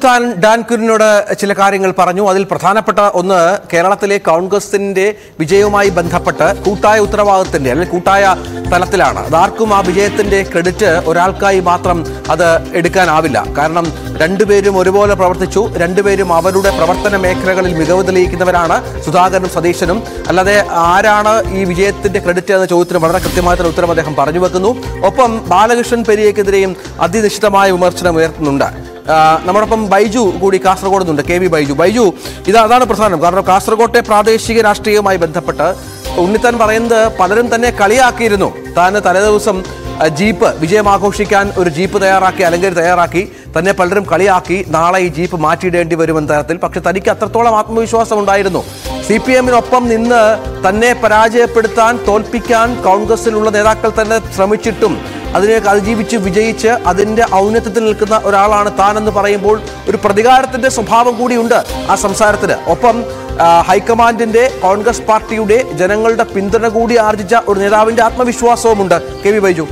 Unnithan Dan കുര്യനോട് ചില കാര്യങ്ങൾ പറഞ്ഞു അതിൽ പ്രധാനപ്പെട്ട ഒന്ന് കേരളത്തിലെ കോൺഗ്രസിന്റെ വിജയവുമായി ബന്ധപ്പെട്ട് കൂട്ടായ ഉത്തരവാദിത്തത്തിന്റെ അല്ലെങ്കിൽ കൂട്ടായ തലത്തിലാണ് അതാർക്കും ആ വിജയത്തിന്റെ ക്രെഡിറ്റ് ഒരാൾക്കായി മാത്രം അത് എടുക്കാനാവില്ല കാരണം രണ്ടുപേരും ഒരുപോലെ പ്രവർത്തിച്ചു രണ്ടുപേരും അവരുടെ പ്രവർത്തന മേഖലകളിൽ മികവ് തെളിയിക്കുന്നവരാണ് സുധാകരനും സതീശനും അല്ലാതെ ആരാണ് ഈ വിജയത്തിന്റെ ക്രെഡിറ്റ് എന്ന ചോദ്യത്തിന് വളരെ കൃത്യമായിട്ടുള്ള ഉത്തരം അദ്ദേഹം പറഞ്ഞു വെക്കുന്നു ഒപ്പം ബാലകൃഷ്ണൻ പെരിയക്കെതിരെയും അതിനിശ്ചിതമായ വിമർശനം ഉയർത്തുന്നുണ്ട് ആ, നമ്മോടൊപ്പം ബൈജു കൂടി കാസർഗോഡ് നിന്നുണ്ട് കെ വി ബൈജു ബൈജു ഇത് അതാണ് പ്രധാനം കാരണം കാസർഗോട്ടെ പ്രാദേശിക രാഷ്ട്രീയവുമായി ബന്ധപ്പെട്ട് ഉണ്ണിത്താൻ പറയുന്നത് പലരും തന്നെ കളിയാക്കിയിരുന്നു താൻ തലേദിവസം ആ, ജീപ്പ് വിജയം ആഘോഷിക്കാൻ ഒരു ജീപ്പ് തയ്യാറാക്കി അല്ലെങ്കിൽ തയ്യാറാക്കി തന്നെ പലരും കളിയാക്കി നാളെ ഈ ജീപ്പ് മാറ്റിയിടേണ്ടി വരുമെന്ന തരത്തിൽ പക്ഷെ തനിക്ക് അത്രത്തോളം ആത്മവിശ്വാസം ഉണ്ടായിരുന്നു സി പി എമ്മിനൊപ്പം നിന്ന് തന്നെ പരാജയപ്പെടുത്താൻ തോൽപ്പിക്കാൻ കോൺഗ്രസിലുള്ള നേതാക്കൾ തന്നെ ശ്രമിച്ചിട്ടും അതിനെ അതിജീവിച്ച് വിജയിച്ച് അതിന്റെ ഔന്നത്യത്തിൽ നിൽക്കുന്ന ഒരാളാണ് താനെന്ന് പറയുമ്പോൾ ഒരു പ്രതികാരത്തിന്റെ സ്വഭാവം കൂടിയുണ്ട് ആ സംസാരത്തിന് ഒപ്പം ആ, ഹൈക്കമാൻഡിന്റെ കോൺഗ്രസ് പാർട്ടിയുടെ ജനങ്ങളുടെ പിന്തുണ കൂടി ആർജിച്ച ഒരു നേതാവിന്റെ ആത്മവിശ്വാസവുമുണ്ട് കെ വി ബൈജു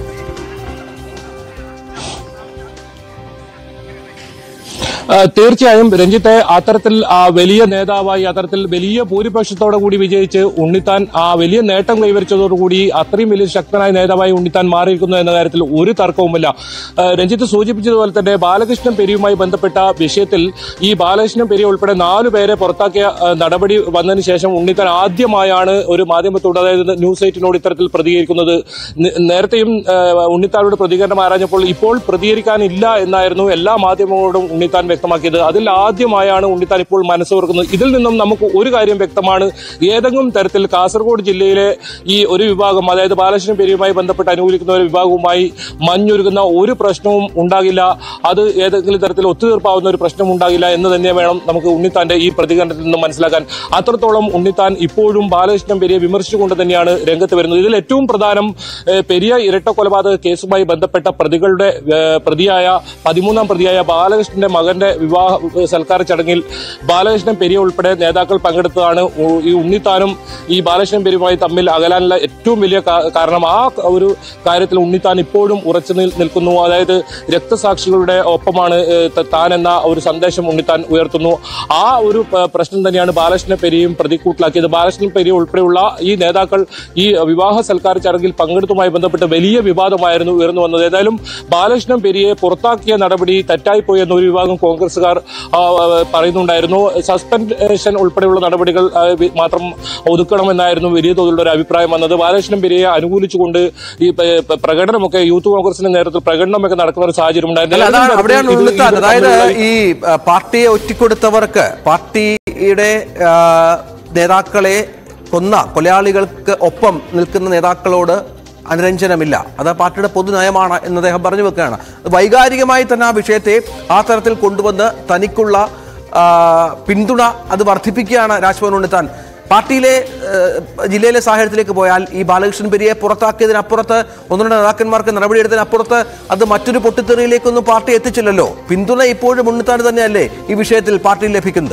ആ, തീർച്ചയായും രഞ്ജിത്തെ അത്തരത്തിൽ ആ വലിയ നേതാവായി അത്തരത്തിൽ വലിയ ഭൂരിപക്ഷത്തോടെ കൂടി വിജയിച്ച് ഉണ്ണിത്താൻ ആ വലിയ നേട്ടം കൈവരിച്ചതോടുകൂടി അത്രയും വലിയ ശക്തനായ നേതാവായി ഉണ്ണിത്താൻ മാറിയിരിക്കുന്നു എന്ന കാര്യത്തിൽ ഒരു തർക്കവുമില്ല ആ, രഞ്ജിത്ത് സൂചിപ്പിച്ചതുപോലെ തന്നെ ബാലകൃഷ്ണൻ പെരിയുമായി ബന്ധപ്പെട്ട വിഷയത്തിൽ ഈ ബാലകൃഷ്ണൻ പെരി ഉൾപ്പെടെ നാലു പേരെ പുറത്താക്കിയ ആ, നടപടി വന്നതിന് ശേഷം ഉണ്ണിത്താൻ ആദ്യമായാണ് ഒരു മാധ്യമത്തോട് അതായത് ന്യൂസ് എയ്റ്റിനോട് ഇത്തരത്തിൽ പ്രതികരിക്കുന്നത് ന- നേരത്തെയും ആ, ഉണ്ണിത്താനോട് പ്രതികരണം ആരാഞ്ഞപ്പോൾ ഇപ്പോൾ പ്രതികരിക്കാനില്ല എന്നായിരുന്നു എല്ലാ മാധ്യമങ്ങളോടും ഉണ്ണിത്താൻ വ്യക്തമാക്കിയത് അതിൽ ആദ്യമായാണ് ഉണ്ണിത്താൻ ഇപ്പോൾ മനസ്സ് തുറക്കുന്നത് ഇതിൽ നിന്നും നമുക്ക് ഒരു കാര്യം വ്യക്തമാണ് ഏതെങ്കിലും തരത്തിൽ കാസർഗോഡ് ജില്ലയിലെ ഈ ഒരു വിഭാഗം അതായത് ബാലകൃഷ്ണൻ പെരിയുമായി ബന്ധപ്പെട്ട് അനുകൂലിക്കുന്ന ഒരു വിഭാഗവുമായി മഞ്ഞൊരുക്കുന്ന ഒരു പ്രശ്നവും ഉണ്ടാകില്ല അത് ഏതെങ്കിലും തരത്തിൽ ഒത്തുതീർപ്പാവുന്ന ഒരു പ്രശ്നം ഉണ്ടാകില്ല എന്ന് തന്നെ വേണം നമുക്ക് ഉണ്ണിത്താന്റെ ഈ പ്രതികരണത്തിൽ നിന്ന് മനസ്സിലാക്കാൻ അത്രത്തോളം ഉണ്ണിത്താൻ ഇപ്പോഴും ബാലകൃഷ്ണൻ പെരിയെ വിമർശിച്ചുകൊണ്ട് തന്നെയാണ് രംഗത്ത് വരുന്നത് ഇതിൽ ഏറ്റവും പ്രധാനം ഏഹ്, പെരിയ ഇരട്ട കൊലപാതക കേസുമായി ബന്ധപ്പെട്ട പ്രതികളുടെ ഏഹ്, പ്രതിയായ പതിമൂന്നാം പ്രതിയായ ബാലകൃഷ്ണന്റെ മകന്റെ വിവാഹ ഏഹ്, സൽക്കാര ചടങ്ങിൽ ബാലകൃഷ്ണൻ പെരിയ ഉൾപ്പെടെ നേതാക്കൾ പങ്കെടുത്തതാണ് ഉ- ഈ ഉണ്ണിത്താനും ഈ ബാലകൃഷ്ണൻ പെരിയുമായി തമ്മിൽ അകലാനുള്ള ഏറ്റവും വലിയ കാ- കാരണം ആ ഒരു കാര്യത്തിൽ ഉണ്ണിത്താൻ ഇപ്പോഴും ഉറച്ചു നിൽ- നിൽക്കുന്നു അതായത് രക്തസാക്ഷികളുടെ ഒപ്പമാണ് ഏഹ്, ത- താൻ എന്ന ഒരു സന്ദേശം ഉണ്ണിത്താൻ ഉയർത്തുന്നു ആ ഒരു പ- പ്രശ്നം തന്നെയാണ് ബാലകൃഷ്ണൻ പെരിയും പ്രതിക്കൂട്ടിലാക്കിയത് ബാലകൃഷ്ണൻ പെരിയ ഉൾപ്പെടെയുള്ള ഈ നേതാക്കൾ ഈ വിവാഹ സൽക്കാര ചടങ്ങിൽ പങ്കെടുത്തുമായി ബന്ധപ്പെട്ട് വലിയ വിവാദമായിരുന്നു ഉയർന്നു വന്നത് ഏതായാലും ബാലകൃഷ്ണൻ പെരിയെ പുറത്താക്കിയ നടപടി തെറ്റായിപ്പോയി എന്ന ഒരു വിഭാഗം കോൺഗ്രസുകാർ ആ, ആ, പറയുന്നുണ്ടായിരുന്നു സസ്പെൻഷൻ ഉൾപ്പെടെയുള്ള നടപടികൾ ആ, വി- മാത്രം ഒതുക്കണമെന്നായിരുന്നു വലിയ തോതിലുള്ള ഒരു അഭിപ്രായം വന്നത് ബാലകൃഷ്ണൻ പെരിയെ അനുകൂലിച്ചുകൊണ്ട് ഈ പ- പ- പ്രകടനമൊക്കെ യൂത്ത് കോൺഗ്രസിന്റെ നേതൃത്വത്തിൽ പ്രകടനമൊക്കെ നടക്കുന്ന ഒരു സാഹചര്യം അല്ല ഉണ്ടായിരുന്നു അതാണ് അവിടെയാണ് ഇത് ഉണ്ണിത്താൻ ഇത് അതായത് തമ്മിലുള്ള ഈ ആ, പാർട്ടിയെ ഒറ്റിക്കൊടുത്തവർക്ക് പാർട്ടിയുടെ ആ, നേതാക്കളെ കൊന്ന കൊലയാളികൾക്ക് ഒപ്പം നിൽക്കുന്ന നേതാക്കളോട് അനുരഞ്ജനമില്ല അത് പാർട്ടിയുടെ പൊതുനയമാണ് എന്ന് അദ്ദേഹം പറഞ്ഞു വെക്കുകയാണ് വൈകാരികമായി തന്നെ ആ വിഷയത്തെ ആ തരത്തിൽ കൊണ്ടുവന്ന് തനിക്കുള്ള ആ, പിന്തുണ അത് വർദ്ധിപ്പിക്കുകയാണ് രാജ്ഭവൻ ഉണ്ണിത്താൻ പാർട്ടിയിലെ ഏഹ്, ജില്ലയിലെ സാഹചര്യത്തിലേക്ക് പോയാൽ ഈ ബാലകൃഷ്ണൻ പെരിയെ പുറത്താക്കിയതിനപ്പുറത്ത് ഒന്ന് രണ്ട് നേതാക്കന്മാർക്ക് നടപടിയെടുത്തതിനപ്പുറത്ത് അത് മറ്റൊരു പൊട്ടിത്തെറിയിലേക്കൊന്നും പാർട്ടി എത്തിച്ചില്ലല്ലോ പിന്തുണ ഇപ്പോഴും ഉണ്ണിത്താൻ തന്നെയല്ലേ ഈ വിഷയത്തിൽ പാർട്ടിയിൽ ലഭിക്കുന്നത്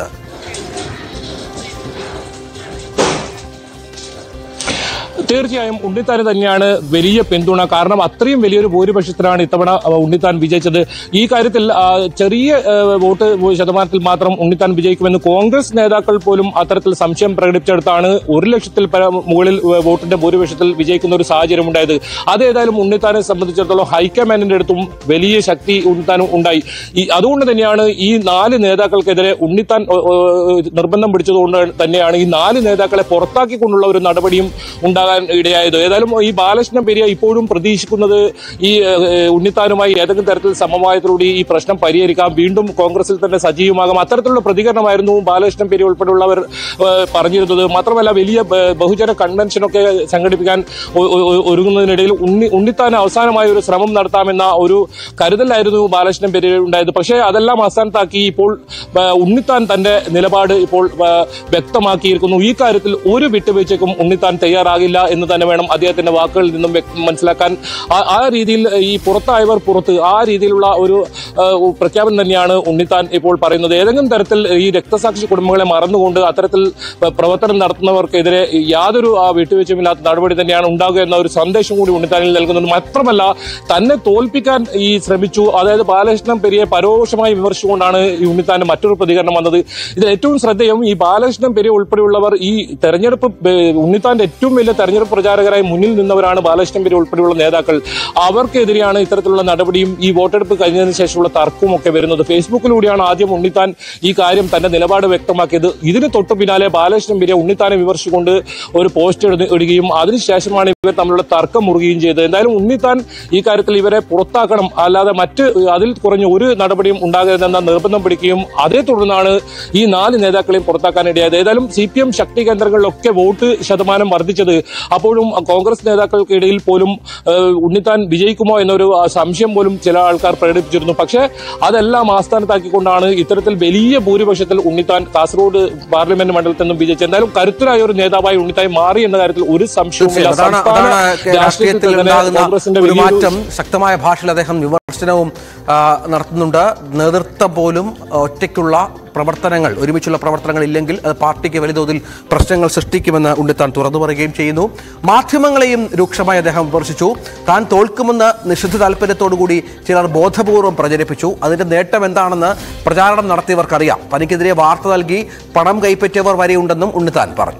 തീർച്ചയായും ഉണ്ണിത്താൻ തന്നെയാണ് വലിയ പിന്തുണ കാരണം അത്രയും വലിയൊരു ഭൂരിപക്ഷത്തിലാണ് ഇത്തവണ ആ, ഉണ്ണിത്താൻ വിജയിച്ചത് ഈ കാര്യത്തിൽ ആ, ചെറിയ ആ, വോട്ട് ശതമാനത്തിൽ മാത്രം ഉണ്ണിത്താൻ വിജയിക്കുമെന്ന് കോൺഗ്രസ് നേതാക്കൾ പോലും അത്തരത്തിൽ സംശയം പ്രകടിപ്പിച്ചെടുത്താണ് ഒരു ലക്ഷത്തിൽ പര- മുകളിൽ ആ, വോട്ടിന്റെ ഭൂരിപക്ഷത്തിൽ വിജയിക്കുന്ന ഒരു സാഹചര്യം ഉണ്ടായത് അത് ഏതായാലും ഉണ്ണിത്താനെ സംബന്ധിച്ചിടത്തോളം ഹൈക്കമാൻഡിന്റെ അടുത്തും വലിയ ശക്തി ഉണ്ണിത്താനും ഉണ്ടായി ഈ അതുകൊണ്ട് തന്നെയാണ് ഈ നാല് നേതാക്കൾക്കെതിരെ ഉണ്ണിത്താൻ ഓ, ഓ, നിർബന്ധം പിടിച്ചതുകൊണ്ട് തന്നെയാണ് ഈ നാല് നേതാക്കളെ പുറത്താക്കിക്കൊണ്ടുള്ള ഒരു നടപടിയും ഉണ്ടാകാൻ ഇടയായത് ഏതായാലും ഈ ബാലകൃഷ്ണൻ പെരിയ ഇപ്പോഴും പ്രതീക്ഷിക്കുന്നത് ഈ ഏഹ്, ഉണ്ണിത്താനുമായി ഏതെങ്കിലും തരത്തിൽ സമവായത്തിലൂടെ ഈ പ്രശ്നം പരിഹരിക്കാം വീണ്ടും കോൺഗ്രസിൽ തന്നെ സജീവമാകാം അത്തരത്തിലുള്ള പ്രതികരണമായിരുന്നു ബാലകൃഷ്ണൻ പെരിയ ഉൾപ്പെടെയുള്ളവർ ഏഹ്, പറഞ്ഞിരുന്നത് മാത്രമല്ല വലിയ ബ- ബഹുജന കൺവെൻഷനൊക്കെ സംഘടിപ്പിക്കാൻ ഒ- ഒ- ഒ- ഒരുങ്ങുന്നതിനിടയിൽ ഉണ്ണി ഉണ്ണിത്താൻ അവസാനമായ ഒരു ശ്രമം നടത്താമെന്ന ഒരു കരുതലായിരുന്നു ബാലകൃഷ്ണൻ പെരിയ ഉണ്ടായത് പക്ഷേ അതെല്ലാം അവസാനത്താക്കി ഇപ്പോൾ ആ, ഉണ്ണിത്താൻ തന്റെ നിലപാട് ഇപ്പോൾ ആ, വ്യക്തമാക്കിയിരിക്കുന്നു ഈ കാര്യത്തിൽ ഒരു വിട്ടുവീഴ്ചയ്ക്കും ഉണ്ണിത്താൻ തയ്യാറാകില്ല എന്ന് തന്നെ വേണം അദ്ദേഹത്തിന്റെ വാക്കുകളിൽ നിന്നും വ്യക്ത- മനസ്സിലാക്കാൻ ആ- ആ രീതിയിൽ ഈ പുറത്തായവർ പുറത്ത് ആ രീതിയിലുള്ള ഒരു ആ, പ്രഖ്യാപനം തന്നെയാണ് ഉണ്ണിത്താൻ ഇപ്പോൾ പറയുന്നത് ഏതെങ്കിലും തരത്തിൽ ഈ രക്തസാക്ഷി കുടുംബങ്ങളെ മറന്നുകൊണ്ട് അത്തരത്തിൽ പ- പ്രവർത്തനം നടത്തുന്നവർക്കെതിരെ യാതൊരു ആ, വിട്ടുവീഴ്ചയുമില്ലാത്ത നടപടി തന്നെയാണ് ഉണ്ടാകുക എന്ന ഒരു സന്ദേശം കൂടി ഉണ്ണിത്താനിൽ നൽകുന്നുണ്ട് മാത്രമല്ല തന്നെ തോൽപ്പിക്കാൻ ഈ ശ്രമിച്ചു അതായത് ബാലകൃഷ്ണൻ പെരിയെ പരോക്ഷമായി വിമർശിച്ചുകൊണ്ടാണ് ഈ ഉണ്ണിത്താന്റെ മറ്റൊരു പ്രതികരണം വന്നത് ഇതിൽ ഏറ്റവും ശ്രദ്ധേയം ഈ ബാലകൃഷ്ണൻ പെരിയ ഉൾപ്പെടെയുള്ളവർ ഈ തെരഞ്ഞെടുപ്പ് ബേ- ഉണ്ണിത്താന്റെ ഏറ്റവും വലിയ തെരഞ്ഞെടുപ്പ് പ്രചാരകരായി മുന്നിൽ നിന്നവരാണ് ബാലകൃഷ്ണൻ പെരിയ ഉൾപ്പെടെയുള്ള നേതാക്കൾ അവർക്കെതിരെയാണ് ഇത്തരത്തിലുള്ള നടപടിയും ഈ വോട്ടെടുപ്പ് കഴിഞ്ഞതിന് ശേഷമുള്ള തർക്കവും ഒക്കെ വരുന്നത് ഫേസ്ബുക്കിലൂടെയാണ് ആദ്യം ഉണ്ണിത്താൻ ഈ കാര്യം തന്റെ നിലപാട് വ്യക്തമാക്കിയത് ഇതിന് തൊട്ടു പിന്നാലെ ബാലകൃഷ്ണൻ പെരിയ ഉണ്ണിത്താനെ വിമർശിച്ചുകൊണ്ട് ഒരു പോസ്റ്റ് ഇടുന്ന- ഇടുകയും അതിനുശേഷമാണ് ഇവർ തമ്മിലുള്ള തർക്കം മുറുകയും ചെയ്തത് എന്തായാലും ഉണ്ണിത്താൻ ഈ കാര്യത്തിൽ ഇവരെ പുറത്താക്കണം അല്ലാതെ മറ്റ് അതിൽ കുറഞ്ഞ ഒരു നടപടിയും ഉണ്ടാകരുതെന്ന നിർബന്ധം പിടിക്കുകയും അതേ തുടർന്നാണ് ഈ നാല് നേതാക്കളെയും പുറത്താക്കാനിടയായത് ഏതായാലും സി പി എം ശക്തി കേന്ദ്രങ്ങളിലൊക്കെ വോട്ട് ശതമാനം വർദ്ധിച്ചത് അപ്പോഴും കോൺഗ്രസ് നേതാക്കൾക്കിടയിൽ പോലും ഏഹ്, ഉണ്ണിത്താൻ വിജയിക്കുമോ എന്നൊരു ആ, സംശയം പോലും ചില ആൾക്കാർ പ്രകടിപ്പിച്ചിരുന്നു പക്ഷേ അതെല്ലാം ആസ്ഥാനത്താക്കിക്കൊണ്ടാണ് ഇത്തരത്തിൽ വലിയ ഭൂരിപക്ഷത്തിൽ ഉണ്ണിത്താൻ കാസർഗോഡ് പാർലമെന്റ് മണ്ഡലത്തിൽ നിന്നും വിജയിച്ചത് എന്തായാലും കരുത്തരായ ഒരു നേതാവായി ഉണ്ണിത്തായി മാറി എന്ന കാര്യത്തിൽ ഒരു സംശയവുമില്ല തീർച്ചയായും അതാണ് സംസ്ഥാന അതാണ് രാഷ്ട്രീയത്തിൽ തന്നെ ഉണ്ടാകുന്ന കോൺഗ്രസിന്റെ ഒരു വലിയൊരു മാറ്റം ശക്തമായ ഭാഷയിൽ അദ്ദേഹം വിമർശനവും ആ, നടത്തുന്നുണ്ട് നേതൃത്വം പോലും ഒറ്റയ്ക്കുള്ള പ്രവർത്തനങ്ങൾ ഒരുമിച്ചുള്ള പ്രവർത്തനങ്ങൾ ഇല്ലെങ്കിൽ അത് പാർട്ടിക്ക് വലിയതോതിൽ പ്രശ്നങ്ങൾ സൃഷ്ടിക്കുമെന്ന് ഉണ്ണിത്താൻ തുറന്നു പറയുകയും ചെയ്യുന്നു മാധ്യമങ്ങളെയും രൂക്ഷമായി അദ്ദേഹം വിമർശിച്ചു താൻ തോൽക്കുമെന്ന് നിഷിദ്ധ താല്പര്യത്തോടുകൂടി ചിലർ ബോധപൂർവം പ്രചരിപ്പിച്ചു അതിന്റെ നേട്ടം എന്താണെന്ന് പ്രചാരണം നടത്തിയവർക്കറിയാം തനിക്കെതിരെ വാർത്ത നൽകി പണം കൈപ്പറ്റിയവർ വരെയുണ്ടെന്നും ഉണ്ണിത്താൻ പറഞ്ഞു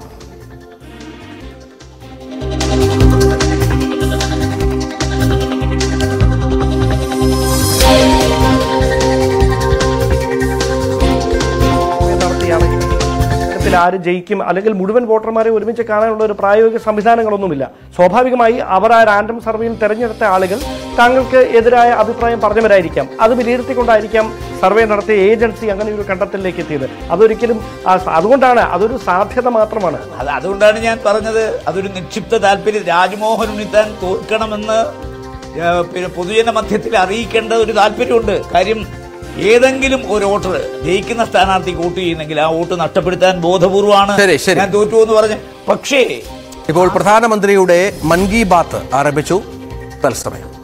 നടത്തിയാണ് ത്തിൽ ആര് ജയിക്കും അല്ലെങ്കിൽ മുഴുവൻ വോട്ടർമാരെ ഒരുമിച്ച് കാണാനുള്ള ഒരു പ്രായോഗിക സംവിധാനങ്ങളൊന്നുമില്ല സ്വാഭാവികമായി അവർ ആ റാൻഡം സർവേയിൽ തെരഞ്ഞെടുത്ത ആളുകൾ താങ്കൾക്ക് എതിരായ അഭിപ്രായം പറഞ്ഞവരായിരിക്കാം അത് വിലയിരുത്തിക്കൊണ്ടായിരിക്കാം സർവേ നടത്തിയ ഏജൻസി അങ്ങനെ ഒരു കണ്ടെത്തലിലേക്ക് എത്തിയത് അതൊരിക്കലും ആ സ- അതുകൊണ്ടാണ് അതൊരു സാധ്യത മാത്രമാണ് അത് അതുകൊണ്ടാണ് ഞാൻ പറഞ്ഞത് അതൊരു നിക്ഷിപ്ത താല്പര്യം രാജ്മോഹൻ ഉണ്ണിത്താൻ തോൽക്കണമെന്ന് ആ, പിന്നെ പൊതുജന മധ്യത്തിൽ അറിയിക്കേണ്ട ഒരു താല്പര്യമുണ്ട് കാര്യം ഏതെങ്കിലും ഒരു വോട്ടർ ജയിക്കുന്ന സ്ഥാനാർത്ഥിക്ക് വോട്ട് ചെയ്യുന്നെങ്കിൽ ആ വോട്ട് നഷ്ടപ്പെടുത്താൻ ബോധപൂർവമാണ് ശരി, ശരി. ഞാൻ തോറ്റു എന്ന് പറഞ്ഞു പക്ഷേ ഇപ്പോൾ പ്രധാനമന്ത്രിയുടെ മൻ കി ബാത്ത് ആരംഭിച്ചു തത്സമയം